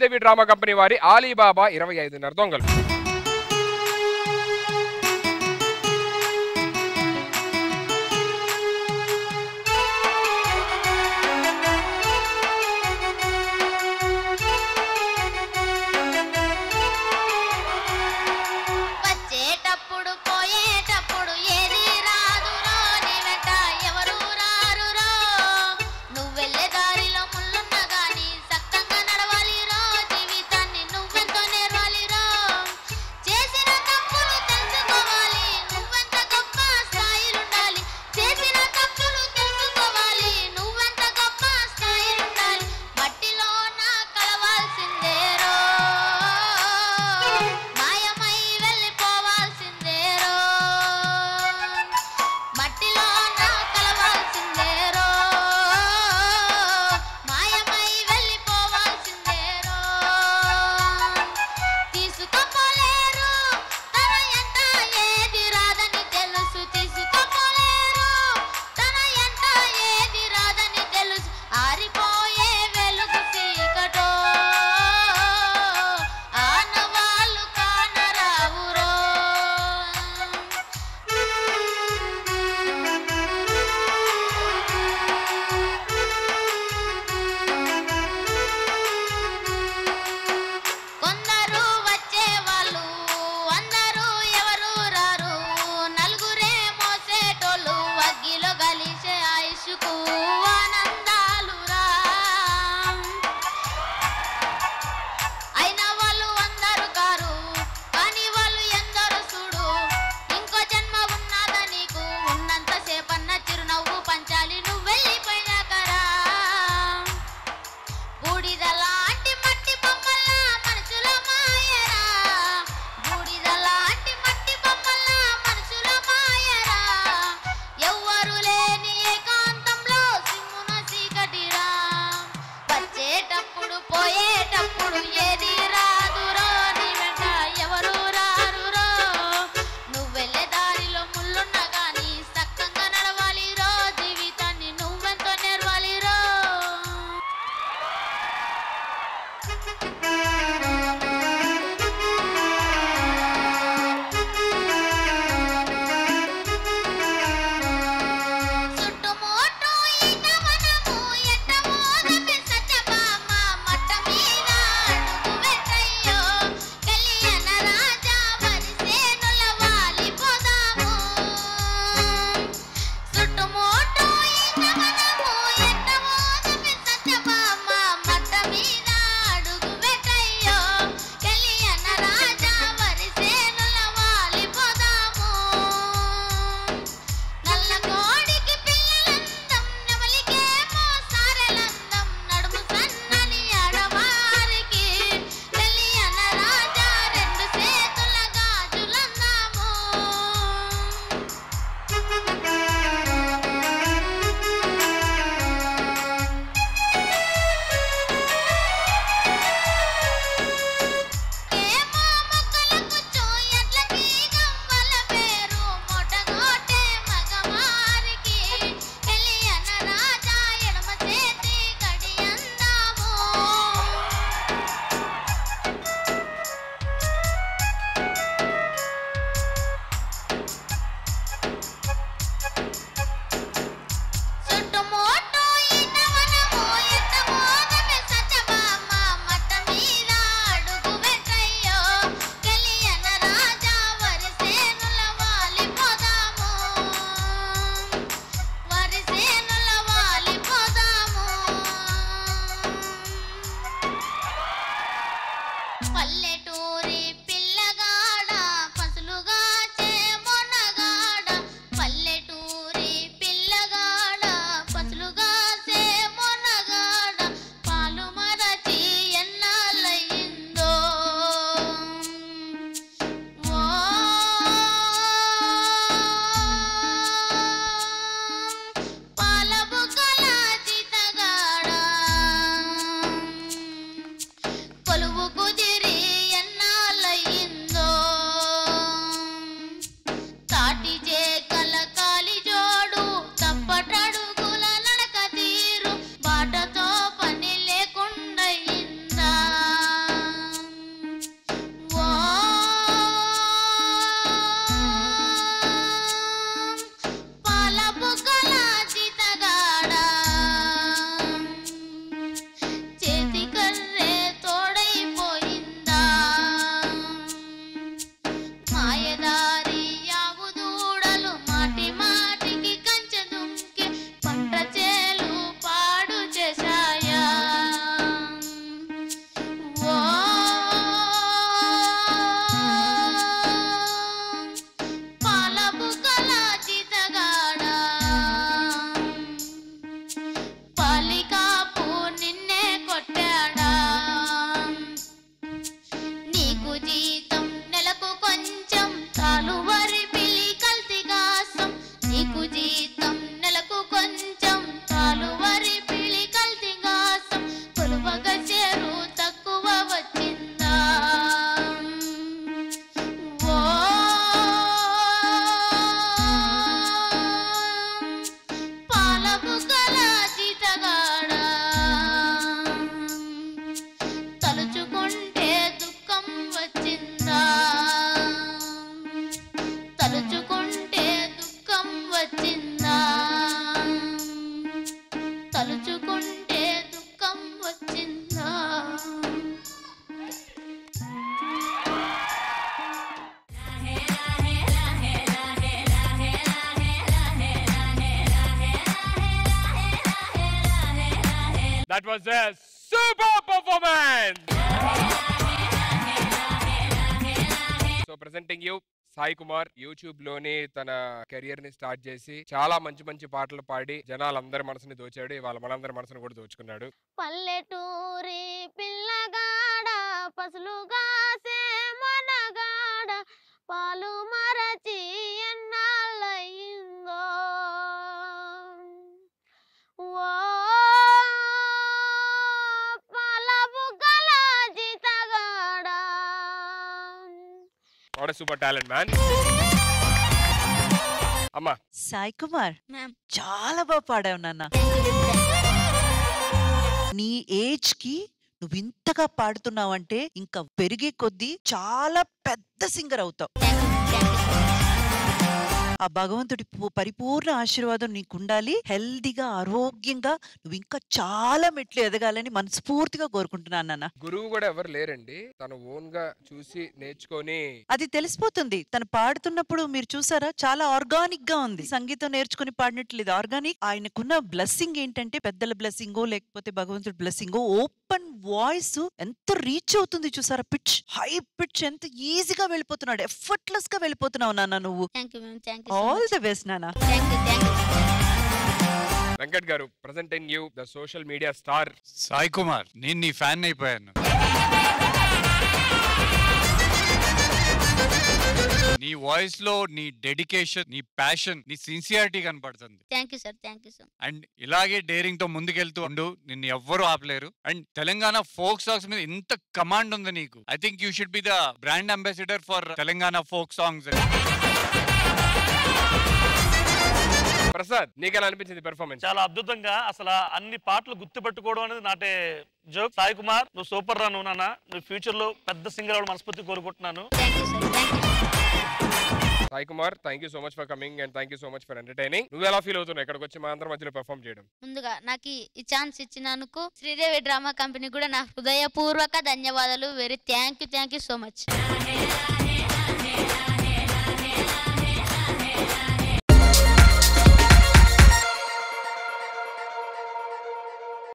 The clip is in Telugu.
శ్రీదేవి డ్రామా కంపెనీ వారి ఆలీబాబా ఇరవై ఐదున్నర దొంగలు వచ్చేటప్పుడు పోయేటప్పుడు ఏది రాదురో నీ వెంట ఎవరు రారురో నువ్వెళ్ళే దారిలో ముళ్ళున్న గాని సక్కంగా నడవాలిరో జీవితాన్ని నువ్వెంతో నేర్వాలిరో చేసిన తప్పులు తెలుసుకోవాలి నువ్వెంత గొప్ప స్థాయిలుండాలి చేసిన తప్పులు తెలుసుకోవాలి నువ్వెంత గొప్ప స్థాయిలుండాలి మట్టిలో నా కలవాల్సిందేరో మాయమై వెళ్ళిపోవాల్సిందేరో మట్టిలో నా కలవాల్సిందేరో మాయమై వెళ్ళిపోవాల్సిందేరో తీసుకపోలేరు తన ఎంట ఏది రాదని తెలుసు తీసుకపోలేరు తన ఎంట ఏది రాదని తెలుసు ఆరిపోయే వెలుగు చీకటో ఆనవాళ్ళు కానరావురో కొందరు వచ్చేవాళ్ళు అందరూ ఎవరు రారు నలుగురే మోసేటోళ్ళు అగ్గిలో గలిసే ఆయుష్కు ఆనందాలు రా అయిన వాళ్ళు అందరూ కారు కానీ వాళ్ళు ఎందరో చూడు ఇంకో జన్మ ఉన్నదా నీకు ఉన్నంత సేపన్న చిరునవ్వు పంచాలి నువ్వు వెళ్ళిపోయినాకరా బూడిదలాంటి మట్టి బొమ్మల్లా మనసులో మాయరా బూడిదలాంటి మట్టి బొమ్మల్లా మనసులో మాయరా ఎవ్వరు లేని ఏకాంతంలో సింహున చీకటిరా వచ్చేటప్పుడు పోయేటప్పుడు ఏది రాదురో నీ వెంట ఎవరు రారురో నువ్వెళ్ళే దారిలో ముళ్ళున్న గాని సక్కంగా నడవాలిరో జీవితాన్ని నువ్వెంతో నేర్వాలిరో చుట్టుముట్టు ఈతవనము ఎట్టమోదమి సత్యభామ మట్ట మీద అడుగు పెట్టయ్యో కళ్యాణ రాజా వరిసేనుల వాలిపోదాము చుట్టుముట్టు ఈతవనము ఎట్టమోదమి సత్యభామ మట్ట మీద అడుగు పెట్టయ్యో కళ్యాణ రాజా వరిసేనుల వాలిపోదాము నల్ల కోడికి పిల్లలందం నెమలికేమో సారెలందం నడుము సన్నని ఆడవారికి తెలియన రాజా రెండు చేతుల గాజులందాము ఏమో మొక్కలకు చోయట్లకి గవ్వల పేరు మొటగొట్టే మగవారికి తెలియన రాజా ఎడమ చేతి గడియందాము చుట్టుముట్టు ఈతవనము ఎట్టమోదమి సత్యభామ మట్ట మీద అడుగు పెట్టయ్యో కలియన రాజా వరిసేనుల వాలిపోదాము వరిసేనుల వాలిపోదాము పల్లెటూరి పిల్లగాడ పసులుగా మొనగాడ పల్లెటూరి పిల్లగాడ పసులుగా మొనగాడ పాలు మరచి ఎన్నాళ్ళయిందో ఓ పాల బుగ్గల జీతగాడ కొలువు కుదిరి ఎన్న was a super performance so presenting you Sai Kumar YouTube లోనే తన కెరియర్ ని స్టార్ట్ చేసి చాలా మంచి మంచి పాటలు పాడి జనాలందరి మనసుని దోచాడు ఇవాళ మనందరి మనసుని కూడా దోచుకున్నాడు పల్లెటూరి పిల్లగాడ పసులుగా మనగాడ పాలు మరచి ఎన్నాళ్ళయిందో ఓ పాల బుగ్గల జీతగాడ వాట్ సూపర్ టాలెంట్ మ్యాన్ అమ్మా సాయి కుమార్ మ్యామ్ చాలా బాగా పాడావు నాన్న నీ ఏజ్ కి నువ్వు ఇంతగా పాడుతున్నావంటే ఇంకా పెరిగే కొద్దీ చాలా పెద్ద సింగర్ అవుతావు ఆ భగవంతుడి పూ- పరిపూర్ణ ఆశీర్వాదం నీకు ఉండాలి హెల్దీగా ఆరోగ్యంగా నువ్వు ఇంకా చాలా మెట్లు ఎదగాలని మనస్ఫూర్తిగా కోరుకుంటున్నాను నాన్న గురువు కూడా ఎవరు లేరండి తను ఓన్ గా చూసి నేర్చుకొని అది తెలిసిపోతుంది తను పాడుతున్నప్పుడు మీరు చూసారా చాలా ఆర్గానిక్ గా ఉంది సంగీతం నేర్చుకుని పాడినట్లేదు ఆర్గానిక్ ఆయనకున్న బ్లెస్సింగ్ ఏంటంటే పెద్దల బ్లెస్సింగ్ లేకపోతే భగవంతుడి బ్లెస్సింగ్ ఓపెన్ వాయిస్ ఎంత రీచ్ అవుతుంది చూసారా పిచ్ హై పిచ్ ఎంత ఈజీగా వెళ్ళిపోతున్నాడు ఎఫర్ట్లెస్ గా వెళ్ళిపోతున్నావు నాన్న నువ్వు thank you ma'am thank you all the best నాన్న thank you thank you Venkat garu presenting you the social media star Sai Kumar నేను నీ ఫ్యాన్ అయిపోయాను నీ వాయిస్ లో నీ డెడికేషన్ నీ ప్యాషన్ నీ సిన్సియారిటీ కనపడుతుంది thank you sir thank you sir and ఇలాగే డేరింగ్ తో ముందుకెళ్తూ ఉండు నిన్ను ఎవ్వరూ ఆపలేరు అండ్ తెలంగాణ ఫోక్ సాంగ్స్ మీద ఇంత కమాండ్ ఉంది నీకు I think you should be the brand ambassador for Telangana folk songs Prasad నీకు ఎలా అనిపించింది పెర్ఫార్మెన్స్ చాలా అద్భుతంగా అసలు అన్ని పాటలు గుర్తుపెట్టుకోవడం అనేది నాటే జోక్ సాయి కుమార్ నువ్వు సూపర్ రా నువ్వు నాన్న నువ్వు ఫ్యూచర్ లో పెద్ద సింగర్ అవ్వడం మనస్ఫూర్తి కోరుకుంటున్నాను thank you sir thank you Sai Kumar thank you so much for coming and thank you so much for entertaining నువ్వు ఎలా ఫీల్ అవుతున్నావు ఇక్కడికి వచ్చి మా అందరి మధ్యలో పెర్ఫామ్ చేయడం ముందుగా నాకు ఈ- ఈ ఛాన్స్ ఇచ్చినందుకు శ్రీదేవి డ్రామా కంపెనీ కూడా నా హృదయపూర్వక ధన్యవాదాలు very thank you thank you so much